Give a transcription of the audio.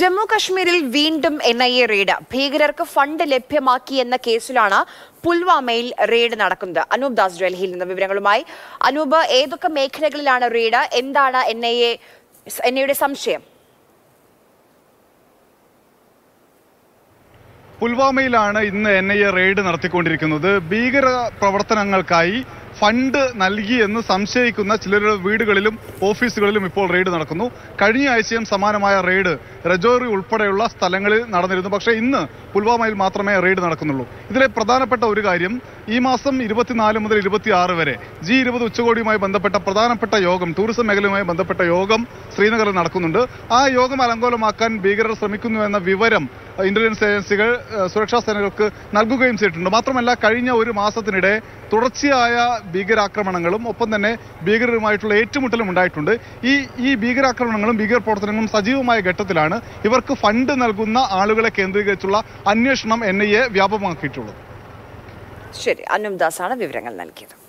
ജമ്മു കശ്മീരിൽ വീണ്ടും N I A raid ഭീകരർക്ക് ഫണ്ട് ലഭ്യമാക്കി എന്ന കേസിലാണ് പുൽവാമയിൽ റെയ്ഡ് നടക്കുന്നത് അനൂപ് ദാസ് ഡൽഹിയിൽ നിന്ന് വിവരങ്ങളുമായി അനൂപ് ഏതൊക്കെ മേഖലകളിലാണ് റെയ്ഡ് എന്താണ് എൻ ഐ എ എൻ ഐയുടെ സംശയം പുൽവാമയിലാണ് ഇന്ന് എൻ ഐ എ റെയ്ഡ് നടത്തിക്കൊണ്ടിരിക്കുന്നത് ഭീകര പ്രവർത്തനങ്ങൾക്കായി ഫണ്ട് നൽകി എന്ന് സംശയിക്കുന്ന ചിലരുടെ വീടുകളിലും ഓഫീസുകളിലും ഇപ്പോൾ റെയ്ഡ് നടക്കുന്നു കഴിഞ്ഞ ആഴ്ചയും സമാനമായ റെയ്ഡ് രജോറി ഉൾപ്പെടെയുള്ള സ്ഥലങ്ങളിൽ നടന്നിരുന്നു പക്ഷേ ഇന്ന് പുൽവാമയിൽ മാത്രമേ റെയ്ഡ് നടക്കുന്നുള്ളൂ ഇതിലെ പ്രധാനപ്പെട്ട ഒരു കാര്യം ഈ മാസം ഇരുപത്തിനാല് മുതൽ ഇരുപത്തിയാറ് വരെ ജി ഇരുപത് ഉച്ചകോടിയുമായി ബന്ധപ്പെട്ട പ്രധാനപ്പെട്ട യോഗം ടൂറിസം മേഖലയുമായി ബന്ധപ്പെട്ട യോഗം ശ്രീനഗറിൽ നടക്കുന്നുണ്ട് ആ യോഗം അലങ്കോലമാക്കാൻ ഭീകരർ ശ്രമിക്കുന്നു എന്ന വിവരം ഇന്റലിജൻസ് ഏജൻസികൾ ഏഹ്, സുരക്ഷാ സേനകൾക്ക് നൽകുകയും ചെയ്തിട്ടുണ്ട് മാത്രമല്ല കഴിഞ്ഞ ഒരു മാസത്തിനിടെ തുടർച്ചയായ ഭീകരാക്രമണങ്ങളും ഒപ്പം തന്നെ ഭീകരരുമായിട്ടുള്ള ഏറ്റുമുട്ടലും ഉണ്ടായിട്ടുണ്ട് ഈ ഈ ഭീകരാക്രമണങ്ങളും ഭീകര പ്രവർത്തനങ്ങളും സജീവമായ ഘട്ടത്തിലാണ് ഇവർക്ക് ഫണ്ട് നൽകുന്ന ആളുകളെ കേന്ദ്രീകരിച്ചുള്ള അന്വേഷണം എൻ ഐ എ വ്യാപകമാക്കിയിട്ടുള്ളത് ശരി അനൂപ് ദാസ് ആണ് വിവരങ്ങൾ നൽകിയത്